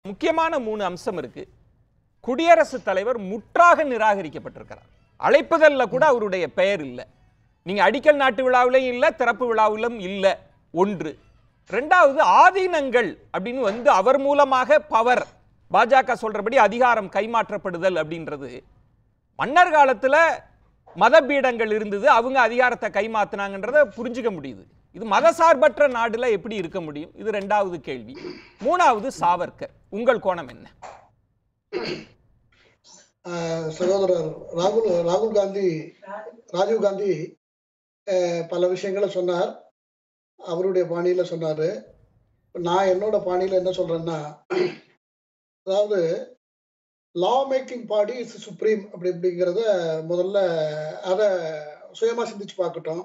முக்கியமான மூணு அம்சம் இருக்கு குடியரசுத் தலைவர் முற்றாக நிராகரிக்கப்பட்டிருக்கிறார் அழைப்புதல்ல கூட அவருடைய பெயர் இல்லை நீங்க அடிக்கல் நாட்டு விழாவிலும் இல்லை திறப்பு விழாவிலும் இல்லை ஒன்று ரெண்டாவது ஆதீனங்கள் அப்படின்னு வந்து அவர் மூலமாக பவர் பாஜக சொல்றபடி அதிகாரம் கைமாற்றப்படுதல் அப்படின்றது மன்னர் காலத்துல மதபீடங்கள் இருந்தது அவங்க அதிகாரத்தை கைமாத்துனாங்கன்றத புரிஞ்சுக்க முடியுது இது மதசார்பற்ற நாடுல எப்படி இருக்க முடியும் இது ரெண்டாவது கேள்வி மூணாவது சாவர்கர் உங்கள் கோணம் என்ன ஆஹ் சகோதரர் ராகுல் ராகுல் காந்தி ராஜீவ் காந்தி ஆஹ் பல விஷயங்களை சொன்னார் அவருடைய பாணியில சொன்னாரு நான் என்னோட பாணியில என்ன சொல்றேன்னா அதாவது law making body is supreme அப்படி அப்படிங்கிறத முதல்ல அதை சுயமா சிந்திச்சு பார்க்கட்டும்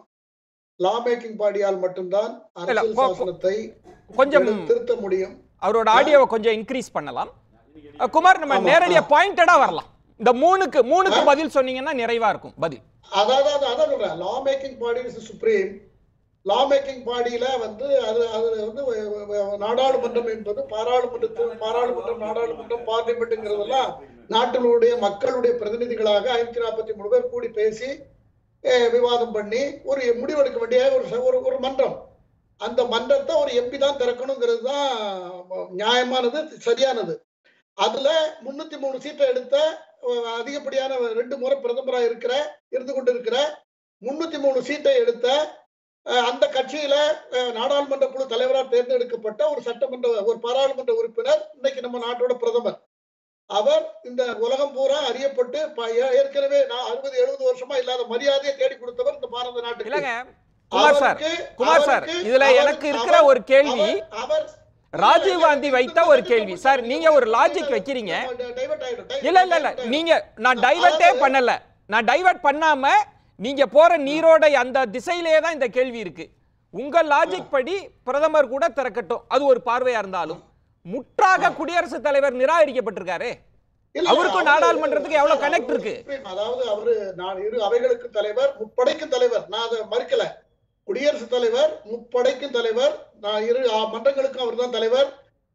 லா மேக்கிங் பாடியால் மட்டும்தான் அரசியல் கொ- கொ- சாசனத்தை கொஞ்சம் எடு- திருத்த முடியும் அவரோட ஆடியோவை கொஞ்சம் இன்க்ரீஸ் பண்ணலாம் அஹ் குமார் நம்ம நேரடியா பாயிண்டடா வரலாம் இந்த மூணுக்கு மூணுக்கு பதில் சொன்னீங்கன்னா நிறைவா இருக்கும் பதில் அதாவது அது அதான் சொல்றேன் law making body is supreme law making பாடியில வந்து அது அது வந்து வ- வ- வ- நாடாளுமன்றம் என்பது பாராளுமன்றத்து பாராளுமன்றம் நாடாளுமன்றம் பார்லிமெண்ட்ங்கிறதெல்லாம் நாட்டினுடைய மக்களுடைய பிரதிநிதிகளாக ஐநூத்தி நாற்பத்தி மூணு பேர் கூடி பேசி அஹ், விவாதம் பண்ணி ஒரு முடிவெடுக்க வேண்டிய ஒரு ச- ஒரு ஒரு மன்றம் அந்த மன்றத்தை ஒரு எம்பி தான் திறக்கணுங்கிறது தான் நியாயமானது சரியானது அதுல முன்னூத்தி மூணு சீட்டை எடுத்த அஹ், அதிகப்படியான ரெண்டு முறை பிரதமராக இருக்கிற இருந்து கொண்டு இருக்கிற முன்னூத்தி மூணு சீட்டை எடுத்த அஹ், அந்த கட்சியில அஹ், நாடாளுமன்ற குழு தலைவராக தேர்ந்தெடுக்கப்பட்ட ஒரு சட்டமன்ற ஒரு பாராளுமன்ற உறுப்பினர் இன்னைக்கு நம்ம நாட்டோட பிரதமர் அவர் இந்த உலகம் பூரா அறியப்பட்டு ப- ஏ- ஏற்கனவே நான் அறுபது எழுபது வருஷமா இல்லாத மரியாதையை தேடி கொடுத்தவர் இந்த பாரத நாட்டுக்கு இல்லங்க குமார் சார் அவருக்கு- குமார் சார் அவருக்கு- இதுல அவர்- எனக்கு இருக்கிற அவர்- ஒரு கேள்வி அவர்- அவர் ராஜீவ் காந்தி வைத்த ஒரு கேள்வி சார் நீங்க ஒரு லாஜிக் வைக்கிறீங்க டைவர்ட் ஆயிடும் இல்ல இல்ல இல்ல நீங்க நான் டைவர்ட்டே பண்ணல நான் டைவர்ட் பண்ணாம நீங்க போற நீரோடை அந்த திசையிலே தான் இந்த கேள்வி இருக்கு உங்க லாஜிக் படி பிரதமர் கூட திறக்கட்டும் அது ஒரு பார்வையா இருந்தாலும் முற்றாக குடியரசுத் தலைவர் நிராகரிக்கப்பட்டிருக்காரு இல்ல, அவருக்கும் அவரு- நாடாளுமன்றத்துக்கு எவ்வளவு connect இருக்கு? அதாவது அவரு நான் இரு அவைகளுக்கு தலைவர் முப்படைக்கும் தலைவர் நான் அதை மறுக்கல குடியரசுத் தலைவர் முப்படைக்கும் தலைவர் நான் இரு ஆ, மன்றங்களுக்கும் அவர்தான் தலைவர்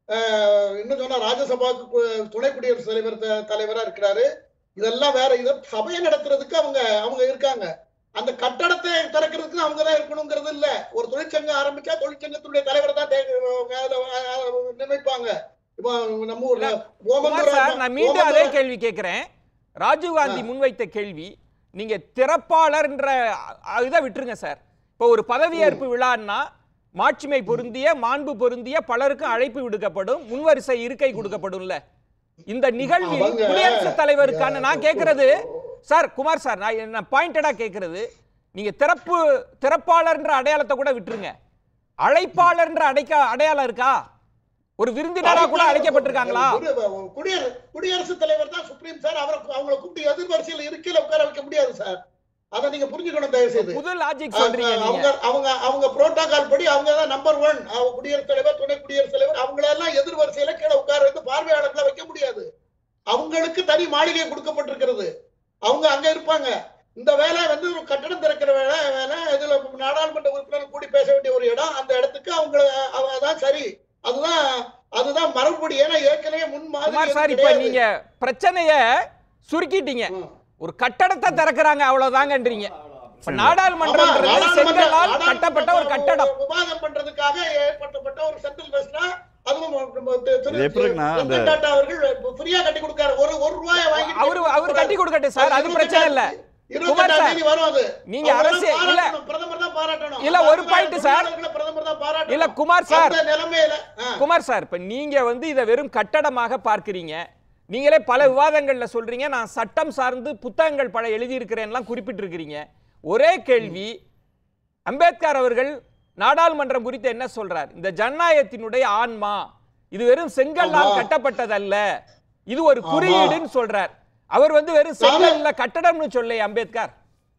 அஹ், இன்னும் சொன்னா ராஜ்யசபாவுக்கு கு- துணை குடியரசுத் தலைவர் த- தலைவரா இருக்கிறாரு இதெல்லாம் வேற இத சபையை நடத்துறதுக்கு அவங்க அவங்க இருக்காங்க அந்த கட்டடத்தை திறக்கிறதுக்கு அவங்க தான் இருக்கணுங்கிறது இல்ல ஒரு தொழிற்சங்கம் ஆரம்பிச்சா தொழிற்சங்கத்தினுடைய தலைவர் தான் தே- அவங்க அதுல, அஹ், நியமிப்பாங்க இப்போ நம்ம ஊர்ல குமார் சார் நான் மீண்டும் அதே ஓமந்தூரா- கேள்வி கேட்கிறேன் ராஜீவ் காந்தி முன்வைத்த கேள்வி நீங்க திறப்பாளர்ன்ற அ- இதை விட்டுருங்க சார் இப்போ ஒரு பதவியேற்பு விழான்னா மாட்சிமை பொருந்திய மாண்பு பொருந்திய பலருக்கும் அழைப்பு விடுக்கப்படும் முன்வரிசை இருக்கை கொடுக்கப்படும்ல இந்த நிகழ்வில் அவங்க- குடியரசுத் தலைவருக்கான நான் கேட்கறது சார் குமார் சார் நான் என்ன பாயிண்டடா கேட்கறது நீங்க திறப்பு திறப்பாளர்ன்ற அடையாளத்தை கூட விட்டுருங்க அழைப்பாளர்ன்ற அடைக்க அடையாளம் இருக்கா ஒரு விருந்தினரா கூட அழைக்கப்பட்டிருக்காங்களா குடி- குடியர- குடியரசுத் தலைவர் தான் சுப்ரீம் சார் அவரை அவங்களை கூப்பிட்டு எதிர்வரிசையில் இருக்கையில உட்கார வைக்க முடியாது சார் அதை நீங்க புரிஞ்சுக்கணும் தயவு செய்து புது லாஜிக் சொல்றீங்க நீங்க அவங்க அவங்க அவங்க புரோட்டோகால் படி அவங்க தான் நம்பர் ஒன் குடியரசுத் தலைவர் துணை குடியரசுத் தலைவர் அவங்களெல்லாம் எதிர்வரிசையில கீழே உட்கார வைத்து பார்வையாளர்களை வைக்க முடியாது அவங்களுக்கு தனி மாளிகை கொடுக்கப்பட்டிருக்கிறது அவங்க அங்க இருப்பாங்க இந்த வேலை வந்து ஒரு கட்டடம் திறக்கிற வேலை வேலை இதுல நாடாளுமன்ற உறுப்பினர் கூடி பேச வேண்டிய ஒரு இடம் அந்த இடத்துக்கு அவங்க அவ- அதான் சரி அதுதான் அதுதான் மரபுப்படி ஏன்னா ஏற்கனவே முன் குமார் மாதிரி சார் இப்ப நீங்க பிரச்சனைய சுருக்கிட்டீங்க ஒரு கட்டடத்தை திறக்கறாங்க அவ்வளவுதாங்கன்றீங்க இப்ப நாடாளுமன்றம்ன்றது ஆமா, செங்கலால் நாடாளுமன்ற- கட்டப்பட்ட ஒரு கட்டடம் விவாதம் பண்றதுக்காக ஏற்படுத்தப்பட்ட ஒரு சென்ட்ரல் பஸ்னா அதுவும் திரு- திரு- இது எப்படி இருக்குன்னா, அந்த- ரத்தன் டாட்டா அவர்கள் ஃப்ரீயா கட்டி கொடுக்காரு ஒரு ஒரு ரூபாய வாங்கி அவரு அவர் கட்டி கொடுக்கட்டும் சார் அது பிரச்சனை இல்ல குமார் சார், தேதி வரும் அது நீங்க அவரை அரசியல் இல்ல பாராட்டணும், பிரதமர் தான் பாராட்டணும் இல்ல, ஒரு point சார். தொழிலாளர்களை பிரதமர் தான் பாராட்டணும் இல்ல, குமார் சார். அந்த நிலைமையில ஆ. குமார் சார் இப்ப நீங்க வந்து இதை வெறும் கட்டடமாக பார்க்கிறீங்க நீங்களே பல விவாதங்கள்ல சொல்றீங்க நான் சட்டம் சார்ந்து புத்தகங்கள் பல எழுதியிருக்கிறேன்லாம் குறிப்பிட்டிருக்கிறீங்க ஒரே கேள்வி அம்பேத்கர் அவர்கள் நாடாளுமன்றம் குறித்து என்ன சொல்றார் இந்த ஜனநாயகத்தினுடைய ஆன்மா இது வெறும் செங்கல்லால் ஆமா. கட்டப்பட்டதல்ல இது ஒரு குறியீடுன்னு சொல்றார் அவர் வந்து வெறும் செங்கல்ல கட்டடம்னு சொல்ல அம்பேத்கர்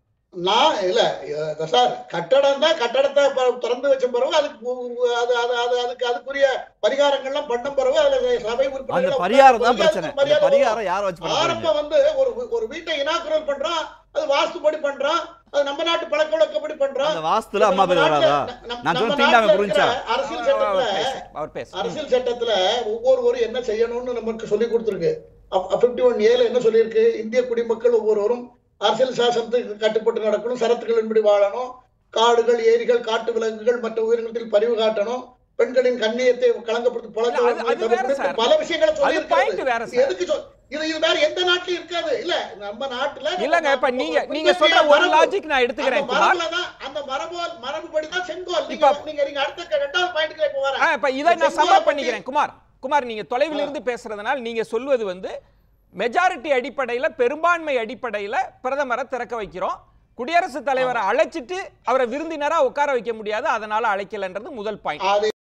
நான் இல்ல அஹ் சார் கட்டடம் தான் கட்டடத்தை ப- திறந்து வச்ச பிறகு அதுக்கு உ- உ- அது அது அது அதுக்கு அதுக்குரிய பரிகாரங்கள்லாம் பண்ண பிறகு அதுல சபை அந்த உறுப்பினர்கள் பரிகாரம் தான் உட்கார்ந்து பிரச்சனை அந்த மரியாதை பரிகாரம் யாரை வச்சு பண்ண போறீங்க ஆரம்பம் வந்து ஒரு ஒரு வீட்டை இனாக்குரல் பண்றோம் அது வாஸ்துபடி பண்றோம் அது நம்ம நாட்டு பழக்க வழக்கப்படி பண்றோம் அந்த வாஸ்துல அம்மா பேர் நம்ம வராதா நாட்டுல- நம்ம- நான் நம்ம சொல்ல தீண்டாமை நாட்டுல புரிஞ்சா இருக்கிற அரசியல் அவர் சட்டத்துல பேச- அவர் பேச அரசியல் சட்டத்துல ஒவ்வொருவரும் என்ன செய்யணும்னு நமக்கு சொல்லி கொடுத்துருக்கு பிப்டி ஒன் ஏல என்ன சொல்லியிருக்கு இந்திய குடிமக்கள் ஒவ்வொருவரும் அரசியல் சாசனத்துக்கு கட்டுப்பட்டு நடக்கணும் சரத்துகளின்படி வாழணும் காடுகள் ஏரிகள் காட்டு விலங்குகள் மற்ற உயிரினத்தில் பரிவு காட்டணும் பெண்களின் கண்ணியத்தை களங்கப்படுத்தி இல்ல, அது- அது வேற பழக்க சார். பல விஷயங்களை சொல்லி அது பாயிண்ட் வேற சார் எதுக்கு சொல் இது இது வேற எந்த நாட்டிலும் இருக்காது இல்ல நம்ம நாட்டுல இல்லங்க இப்ப நீங்க நம்ம நீங்க சொல்ற ஒரு மரபு- லாஜிக் நான் எடுத்துக்கிறேன் அந்த குமார் மரபுல தான் அந்த மரபு மரபுபடி தான் செங்கோல் நீங்க இப்ப- நீங்க நீங்க அடுத்த ரெண்டாவது பாயிண்ட்க்கு இப்ப வரேன் ஆ, இப்ப இதை நான் செங்கோலை சம்மப் பத்தி- பண்ணிக்கிறேன் குமார் குமார் நீங்க தொலைவில் இருந்து பேசுறதுனால நீங்க சொல்வது வந்து மெஜாரிட்டி அடிப்படையில பெரும்பான்மை அடிப்படையில பிரதமரை திறக்க வைக்கிறோம் குடியரசுத் தலைவரை அழைச்சிட்டு அவரை விருந்தினரா உட்கார வைக்க முடியாது அதனால அழைக்கலன்றது முதல் பாயிண்ட் அது